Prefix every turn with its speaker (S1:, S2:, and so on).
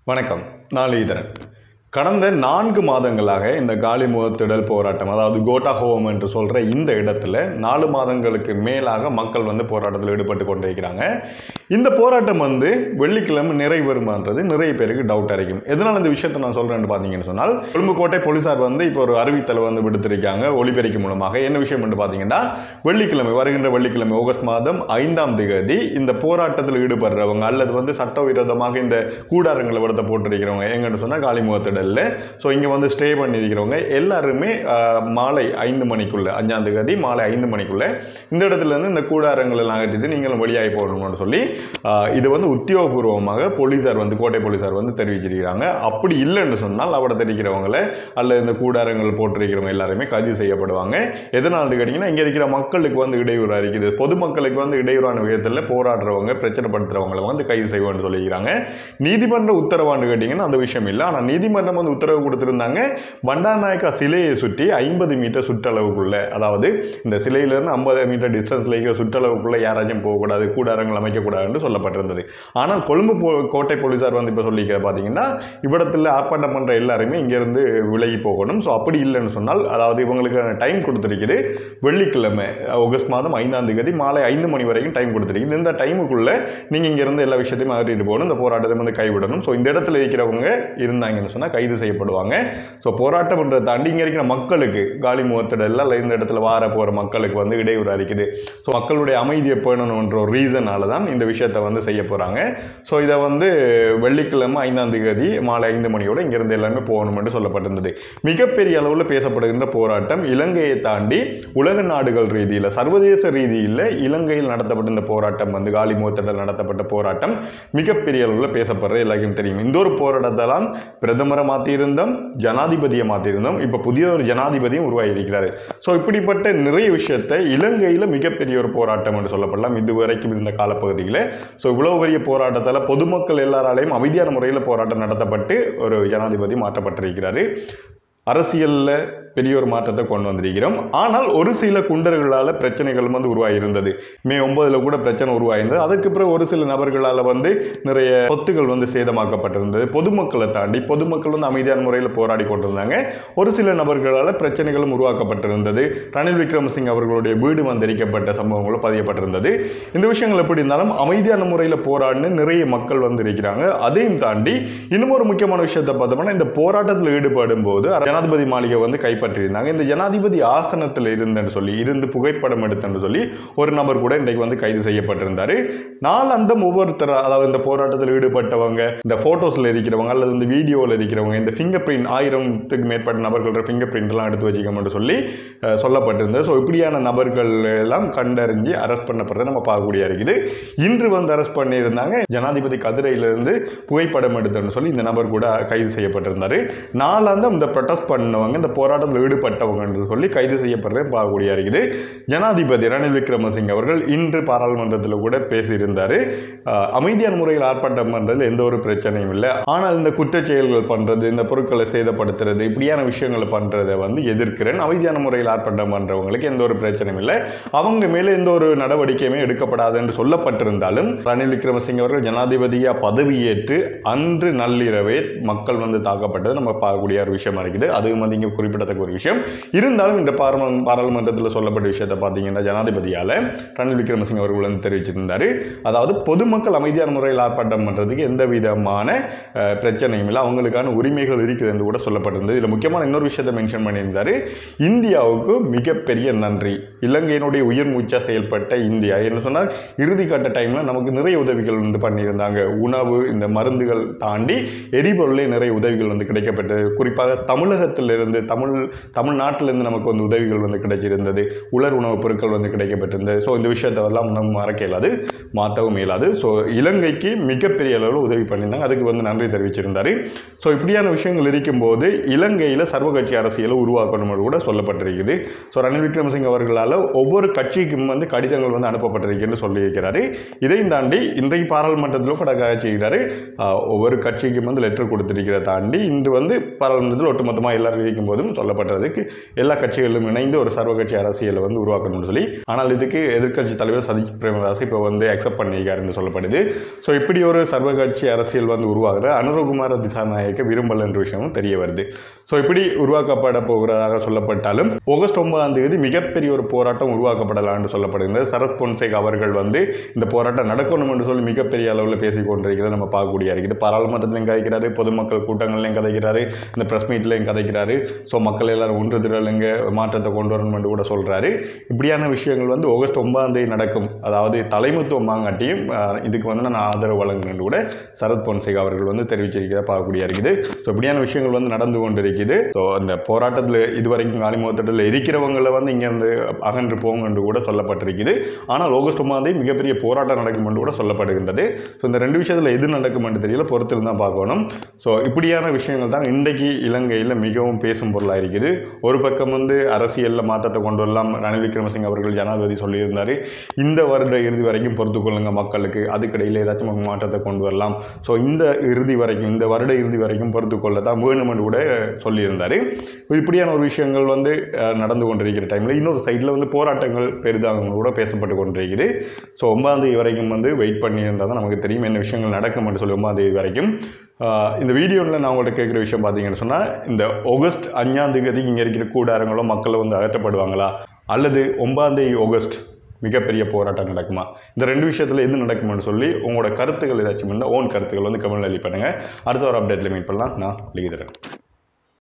S1: வணக்கம் நான் ஈதரன் கடந்த நான்கு மாதங்களாக இந்த காலி முகத்திடல் போராட்டம் அதாவது கோட்டா ஹோம் என்று சொல்கிற இந்த இடத்துல நாலு மாதங்களுக்கு மேலாக மக்கள் வந்து போராட்டத்தில் ஈடுபட்டு கொண்டிருக்கிறாங்க இந்த போராட்டம் வந்து வெள்ளிக்கிழமை நிறைவேறுமான்றது நிறைய பேருக்கு டவுட் அரைக்கும் எதனால் இந்த விஷயத்தை நான் சொல்கிறேன்னு பார்த்தீங்கன்னு சொன்னால் கொழும்புக்கோட்டை போலீசார் வந்து இப்போ ஒரு அறிவித்தலை வந்து விடுத்திருக்காங்க ஒளிபெருக்கி மூலமாக என்ன விஷயம் என்று பார்த்தீங்கன்னா வெள்ளிக்கிழமை வருகின்ற வெள்ளிக்கிழமை ஆகஸ்ட் மாதம் ஐந்தாம் தேதி இந்த போராட்டத்தில் ஈடுபடுறவங்க அல்லது வந்து சட்டவிரோதமாக இந்த கூடாரங்களை விடத்தை போட்டிருக்கிறவங்க எங்கன்னு சொன்னால் காளிமுகத்திடலில் ஸோ இங்கே வந்து ஸ்டே பண்ணியிருக்கிறவங்க எல்லாருமே ஆஹ், மாலை ஐந்து மணிக்குள்ளே அஞ்சாம் தேதி மாலை ஐந்து மணிக்குள்ளே இந்த இடத்துல இருந்து இந்த கூடாரங்கள் எல்லாம் அகற்றிட்டு நீங்களும் வெளியாகி போகணும்னு சொல்லி ஆஹ், இது வந்து உத்தியோகபூர்வமாக போலீசார் வந்து கோட்டை போலீசார் வந்து தெரிவிச்சிருக்கிறாங்க அப்படி இல்லைன்னு சொன்னால் அவட தெரிவிக்கிறவங்கள அல்லது இந்த கூடாரங்கள் போட்டிருக்கிறவங்க எல்லாருமே கைது செய்யப்படுவாங்க எதனால்னு கேட்டிங்கன்னா இங்கே இருக்கிற மக்களுக்கு வந்து இடையூறாக இருக்குது பொதுமக்களுக்கு வந்து இடையூறான விதத்தில் போராடுறவங்க பிரச்சனைப்படுத்துறவங்களை வந்து கைது செய்வோம்னு சொல்லிக்கிறாங்க நீதிமன்ற உத்தரவான்னு கேட்டிங்கன்னா அந்த விஷயம் இல்லை ஆனால் நீதிமன்றம் வந்து உத்தரவு கொடுத்துருந்தாங்க பண்டாநாயக்கா சிலையை சுற்றி ஐம்பது மீட்டர் சுற்றளவுக்குள்ள அதாவது இந்த சிலையிலேருந்து ஐம்பது மீட்டர் டிஸ்டன்ஸில் இருக்கிற சுற்றளவுக்குள்ள யாராச்சும் போகக்கூடாது கூடாரங்கள் அமைக்கக்கூடாதுன்னு சொல்லப்பட்டிருந்தது ஆனால் கொழும்பு போ கோட்டை போலீசார் வந்து இப்போ சொல்லிக்க பார்த்தீங்கன்னா இவ்விடத்தில் ஆர்ப்பாட்டம் பண்ணுற எல்லாருமே இங்கேருந்து விலகி போகணும் ஸோ அப்படி இல்லைன்னு சொன்னால் அதாவது இவங்களுக்கு டைம் கொடுத்துருக்குது வெள்ளிக்கிழமை ஆகஸ்ட் மாதம் ஐந்தாம் தேதி மாலை ஐந்து மணி வரைக்கும் டைம் கொடுத்துருக்குது இந்த டைமுக்குள்ளே நீங்கள் இங்கேருந்து எல்லா விஷயத்தையும் அகற்றிட்டு போகணும் இந்த போராட்டத்தை வந்து கைவிடணும் ஸோ இந்த இடத்துல இருக்கிறவங்க இருந்தாங்கன்னு சொன்னால் கைது செய்யப்படுவாங்க ஸோ போராட்டம்ன்றதை தாண்டி இங்கே இருக்கிற மக்களுக்கு காலி முகத்திடல இல்லை இந்த இடத்துல வார போகிற மக்களுக்கு வந்து இடையூறு அளிக்குது ஸோ மக்களுடைய அமைதியை பேணணுன்ற ஒரு ரீசனால தான் இந்த விஷயத்தை வந்து செய்ய போகிறாங்க ஸோ இதை வந்து வெள்ளிக்கிழமை ஐந்தாம் தேதி மாலை ஐந்து மணியோட இங்கிருந்து எல்லாமே போகணும் என்று சொல்லப்பட்டிருந்தது மிகப்பெரிய அளவில் பேசப்படுகின்ற போராட்டம் இலங்கையை தாண்டி உலக நாடுகள் ரீதியில் சர்வதேச ரீதியில் இலங்கையில் நடத்தப்பட்ட இந்த போராட்டம் வந்து காலி முகத்திடல் நடத்தப்பட்ட போராட்டம் மிகப்பெரிய அளவில் பேசப்படுறது எல்லாருக்கும் தெரியும் இந்த ஒரு போராட்டத்தெல்லாம் பிரதமரை மாற்றியிருந்தோம் ஜனாதிபதியை மாற்றியிருந்தோம் இப்போ புதிய ஒரு ஜனாதிபதியும் உருவாகி இருக்கிறாரு ஸோ இப்படிப்பட்ட நிறைய விஷயத்தை இலங்கையில் மிகப்பெரிய ஒரு போராட்டம் என்று சொல்லப்படலாம் இதுவரைக்கும் இருந்த காலப்பகுதியில் ஸோ இவ்வளோ பெரிய போராட்டத்தால் பொதுமக்கள் எல்லாராலையும் அமைதியான முறையில் போராட்டம் நடத்தப்பட்டு ஒரு ஜனாதிபதி மாற்றப்பட்டிருக்கிறாரு அரசியலில் பெரிய ஒரு மாற்றத்தை கொண்டு வந்திருக்கிறோம் ஆனால் ஒரு சில குண்டர்களால் பிரச்சனைகள் வந்து உருவாகியிருந்தது மே ஒன்பதில் கூட பிரச்சனை உருவாகியிருந்தது அதுக்கு பிறகு ஒரு சில நபர்களால் வந்து நிறைய சொத்துக்கள் வந்து சேதமாக்கப்பட்டிருந்தது பொதுமக்களை தாண்டி பொதுமக்கள் வந்து அமைதியான முறையில் போராடி கொண்டிருந்தாங்க ஒரு சில நபர்களால் பிரச்சனைகளும் உருவாக்கப்பட்டிருந்தது ரணில் விக்ரமசிங் அவர்களுடைய வீடு வந்து எரிக்கப்பட்ட சம்பவங்களும் பதியப்பட்டிருந்தது இந்த விஷயங்கள் எப்படி இருந்தாலும் அமைதியான முறையில் போராடின நிறைய மக்கள் வந்து இருக்கிறாங்க அதையும் தாண்டி இன்னும் ஒரு முக்கியமான விஷயத்தை பார்த்தோம்னா இந்த போராட்டத்தில் ஈடுபடும் போது ஜனாதிபதி மாளிகை வந்து கைப்பற்றியிருந்தாங்க இந்த ஜனாதிபதி ஆசனத்தில் இருந்துன்னு சொல்லி இருந்து புகைப்படம் எடுத்துன்னு சொல்லி ஒரு நபர் கூட இன்றைக்கு வந்து கைது செய்யப்பட்டிருந்தாரு நாளந்தம் ஒவ்வொருத்தர் அதாவது இந்த போராட்டத்தில் ஈடுபட்டவங்க இந்த ஃபோட்டோஸில் இருக்கிறவங்க அல்லது இந்த வீடியோவில் இருக்கிறவங்க இந்த ஃபிங்கர் பிரிண்ட் ஆயிரத்துக்கு மேற்பட்ட நபர்களோட ஃபிங்கர் பிரிண்ட்லாம் எடுத்து வச்சுக்கோம்னு சொல்லி அஹ், சொல்லப்பட்டிருந்தது ஸோ இப்படியான நபர்கள் எல்லாம் கண்டறிஞ்சு அரெஸ்ட் பண்ணப்படுறதை நம்ம பார்க்கக்கூடிய இருக்குது இன்று வந்து அரெஸ்ட் பண்ணியிருந்தாங்க ஜனாதிபதி கதிரையிலிருந்து புகைப்படம் எடுத்தோன்னு சொல்லி இந்த நபர் கூட கைது செய்யப்பட்டிருந்தாரு நாளாந்தம் இந்த ப்ரொட்டஸ்ட் பண்ணவங்க இந்த போராட்டத்தில் ஈடுபட்டவங்க என்று சொல்லி கைது செய்யப்படுறதை பார்க்கக்கூடிய இருக்குது ஜனாதிபதி ரணில் விக்ரமசிங்க அவர்கள் இன்று பாராளுமன்றத்தில் கூட பேசியிருந்தார் அஹ், அமைதியான முறையில் ஆர்ப்பாட்டம் பண்ணுறதுல எந்த ஒரு பிரச்சனையும் இல்லை ஆனால் இந்த குற்றச் செயல்கள் பண்ணுறது இந்த பொருட்களை சேதப்படுத்துறது இப்படியான விஷயங்களை பண்ணுறதை வந்து எதிர்க்கிறேன் அமைதியான முறையில் ஆர்ப்பாட்டம் பண்ணுறவங்களுக்கு எந்த ஒரு பிரச்சனையும் இல்லை அவங்க மேலே எந்த ஒரு நடவடிக்கையுமே எடுக்கப்படாது என்று சொல்லப்பட்டிருந்தாலும் ரணில் விக்ரமசிங்க அவர்கள் ஜனாதிபதியாக பதவியேற்று அன்று நள்ளிரவே மக்கள் வந்து தாக்கப்பட்டது நம்ம பார்க்கக்கூடிய ஒரு விஷயமா இருக்குது அதுவும் வந்து இங்கே குறிப்பிடத்தக்க ஒரு விஷயம் இருந்தாலும் இந்த பாராளும பாராளுமன்றத்தில் சொல்லப்பட்ட விஷயத்தை பார்த்தீங்கன்னா ஜனாதிபதியால் ரணில் விக்ரமசிங்க அவர்கள் வந்து தெரிவிச்சிருந்தார் அதாவது பொதுமக்கள் அமைதியான முறையில் ஆர்ப்பாட்டம் பண்ணுறதுக்கு எந்த விதமான அஹ், பிரச்சனையும் இல்லை அவங்களுக்கான உரிமைகள் இருக்குது என்று கூட சொல்லப்பட்டிருந்தது இதில் முக்கியமான இன்னொரு விஷயத்தை மென்ஷன் பண்ணியிருந்தார் இந்தியாவுக்கு மிகப்பெரிய நன்றி இலங்கையினுடைய உயிர் மூச்சா செயல்பட்ட இந்தியா என்ன சொன்னால் இறுதி கட்ட டைமில் நமக்கு நிறைய உதவிகள் வந்து பண்ணியிருந்தாங்க உணவு இந்த மருந்துகள் தாண்டி எரிபொருளே நிறைய உதவிகள் வந்து கிடைக்கப்பட்டது குறிப்பாக தமிழகத்திலிருந்து தமிழ் தமிழ்நாட்டிலிருந்து நமக்கு வந்து உதவிகள் வந்து கிடைச்சிருந்தது உலர் உணவுப் பொருட்கள் வந்து கிடைக்கப்பட்டிருந்தது ஸோ இந்த விஷயத்தெல்லாம் நம்ம மறக்க இயலாது மாற்றவும் இயலாது ஸோ இலங்கைக்கு மிகப்பெரிய அளவில் உதவி பண்ணியிருந்தாங்க அதுக்கு வந்து நன்றி தெரிவிச்சிருந்தார் ஸோ இப்படியான விஷயங்கள் இருக்கும்போது இலங்கையில் சர்வகட்சி அரசியலை உருவாக்கணும் கூட சொல்லப்பட்டிருக்குது ஸோ ரணில் விக்ரமசிங்க அவர்களால் ஒவ்வொரு கட்சிக்கும் வந்து கடிதங்கள் வந்து அனுப்பப்பட்டிருக்குன்னு சொல்லியிருக்கிறாரு இதையும் தாண்டி இன்றைக்கு பாராளுமன்றத்திலும் கூட செய்கிறாரு ஒவ்வொரு கட்சிக்கும் வந்து லெட்டர் கொடுத்திருக்கிற தாண்டி இன்று வந்து பாராளுமன்றத்தில் ஒட்டுமொத்தமாக எல்லாரும் இருக்கும் போதும் சொல்லப்பட்டிருக்கு சொல்லப்பட்டதுக்கு எல்லா கட்சிகளிலும் இணைந்து ஒரு சர்வ கட்சி அரசியலை வந்து உருவாக்கணும்னு சொல்லி ஆனால் இதுக்கு எதிர்க்கட்சி தலைவர் சஜித் பிரேமதாஸ் இப்போ வந்து அக்செப்ட் பண்ணியிருக்காருன்னு சொல்லப்படுது ஸோ இப்படி ஒரு சர்வ கட்சி அரசியல் வந்து உருவாகிற அனுரகுமார திசாநாயக்க விரும்பல் என்ற விஷயமும் தெரிய வருது ஸோ இப்படி உருவாக்கப்பட போகிறதாக சொல்லப்பட்டாலும் ஆகஸ்ட் ஒன்பதாம் தேதி மிகப்பெரிய ஒரு போராட்டம் உருவாக்கப்படலாம்னு சொல்லப்படுகிறது சரத் பொன்சேக் அவர்கள் வந்து இந்த போராட்டம் நடக்கணும் என்று சொல்லி மிகப்பெரிய அளவில் பேசிக் கொண்டிருக்கிறது நம்ம பார்க்கக்கூடிய இருக்குது பாராளுமன்றத்திலையும் கதைக்கிறாரு பொதுமக்கள் கூட்டங்கள்லையும் கதைக்கிறாரு இந்த ப்ரெஸ் மீட்லையும் கதைக்கிறாரு ஸோ மக்கள் எல்லாரும் ஒன்று திரளுங்க மாற்றத்தை கொண்டு வரணும் என்று கூட சொல்கிறாரு இப்படியான விஷயங்கள் வந்து ஆகஸ்ட் ஒன்பதாம் தேதி நடக்கும் அதாவது தலைமைத்துவம் வாங்காட்டியும் அஹ், இதுக்கு வந்து நான் ஆதரவு வழங்குன்னு கூட சரத் பொன்சேக் அவர்கள் வந்து தெரிவிச்சிருக்கிறத பார்க்கக்கூடிய இருக்குது ஸோ இப்படியான விஷயங்கள் வந்து நடந்து கொண்டு இருக்குது ஸோ அந்த போராட்டத்தில் இதுவரைக்கும் காலிமுகத்திட்டத்தில் இருக்கிறவங்களை வந்து இங்கேருந்து அகன்று போங்க என்று கூட சொல்லப்பட்டிருக்குது ஆனால் ஆகஸ்ட் ஒன்பதாம் தேதி மிகப்பெரிய போராட்டம் நடக்கும் என்று கூட சொல்லப்படுகின்றது ஸோ இந்த ரெண்டு விஷயத்தில் எது நடக்கும் என்று தெரியல பொறுத்திருந்து தான் பார்க்கணும் ஸோ இப்படியான விஷயங்கள் தான் இன்றைக்கு இலங்கையில் மிகவும் பேசும் பொருளாக இருக்குது ஒரு பக்கம் வந்து அரசியலில் மாற்றத்தை கொண்டு வரலாம் ரணில் விக்ரமசிங்க அவர்கள் ஜனாதிபதி சொல்லியிருந்தார் இந்த வருட இறுதி வரைக்கும் பொறுத்துக்கொள்ளுங்க மக்களுக்கு அதுக்கிடையில் ஏதாச்சும் ஒரு மாற்றத்தை கொண்டு வரலாம் ஸோ இந்த இறுதி வரைக்கும் இந்த வருட இறுதி வரைக்கும் பொறுத்துக்கொள்ள தான் வேணுமென்று கூட சொல்லியிருந்தார் இப்படியான ஒரு விஷயங்கள் வந்து அஹ், நடந்து கொண்டிருக்கிற டைமில் இன்னொரு சைடில் வந்து போராட்டங்கள் பெரிதாக கூட பேசப்பட்டு கொண்டிருக்குது ஸோ ஒன்பதாம் தேதி வரைக்கும் வந்து வெயிட் பண்ணியிருந்தால் தான் நமக்கு தெரியும் என்ன விஷயங்கள் நடக்கும் என்று சொல்லி ஒன்பதாம் தேதி வரைக்கும் ஆஹ் இந்த வீடியோவில் நான் உங்கள்கிட்ட கேட்குற விஷயம் பார்த்தீங்கன்னு சொன்னால் இந்த ஆகஸ்ட் அஞ்சாம் தேதி இங்கே இருக்கிற கூடாரங்களோ மக்கள் வந்து அகற்றப்படுவாங்களா அல்லது ஒன்பதாம் தேதி ஆகஸ்ட் மிகப்பெரிய போராட்டம் நடக்குமா இந்த ரெண்டு விஷயத்தில் எது நடக்கும்னு சொல்லி உங்களோட கருத்துக்கள் ஏதாச்சும் இருந்தால் ஓன் கருத்துக்கள் வந்து கமெண்ட் எழுதி பண்ணுங்கள் அடுத்த ஒரு அப்டேட்டில் மீட் பண்ணலாம் நான் லிகிதரன்